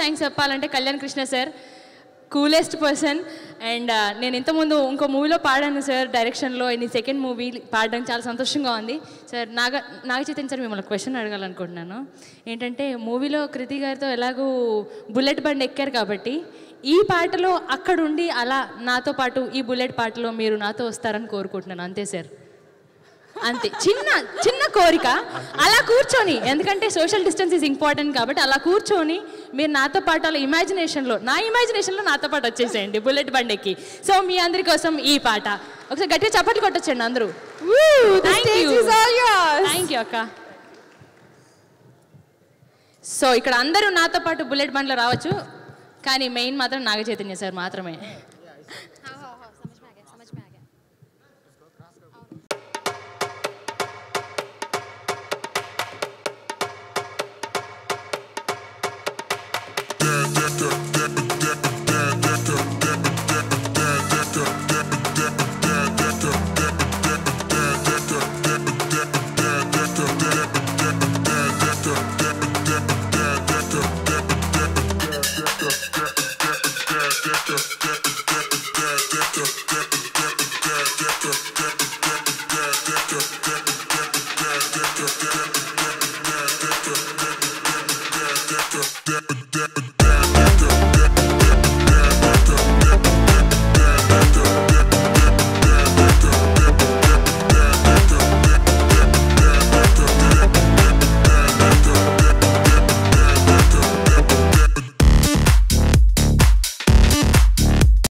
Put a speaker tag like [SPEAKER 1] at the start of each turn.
[SPEAKER 1] thanks చెప్పాలంటే Kalyan Krishna sir coolest person and నేను ఇంతకుముందు ఇంకో మూవీలో పాడాను సార్ డైరెక్షన్లో ఇది సెకండ్ మూవీ పాడడానికి చాలా సంతోషంగా ఉంది సార్ నాగ నాగ చైతన్య సార్ మిమ్మల్ని క్వశ్చన్ అడగాలనుకుంటున్నాను ఏంటంటే మూవీలో కృతి గారితో ఎలాగూ బుల్లెట్ బండి ఎక్కారు కాబట్టి ఈ పాటలో అక్కడుండి అలా నాతో పాటు ఈ బుల్లెట్ పాటలో మీరు నాతో వస్తారని కోరుకుంటున్నాను అంతే సార్ అంతే చిన్న చిన్న కోరిక అలా కూర్చొని ఎందుకంటే సోషల్ డిస్టెన్స్ ఈజ్ ఇంపార్టెంట్ కాబట్టి అలా కూర్చొని మీరు నాతో పాటు అలా ఇమాజినేషన్లో నా ఇమాజినేషన్లో నాతో పాటు వచ్చేసేయండి బుల్లెట్ బండికి సో మీ అందరి కోసం ఈ పాట ఒకసారి గట్టిగా చప్పట్లు కొట్టొచ్చండి అందరూ థ్యాంక్ యూ థ్యాంక్ యూ అక్క సో ఇక్కడ అందరూ నాతో పాటు బుల్లెట్ బండ్లో రావచ్చు కానీ మెయిన్ మాత్రం నాగ చైతన్య సార్ మాత్రమే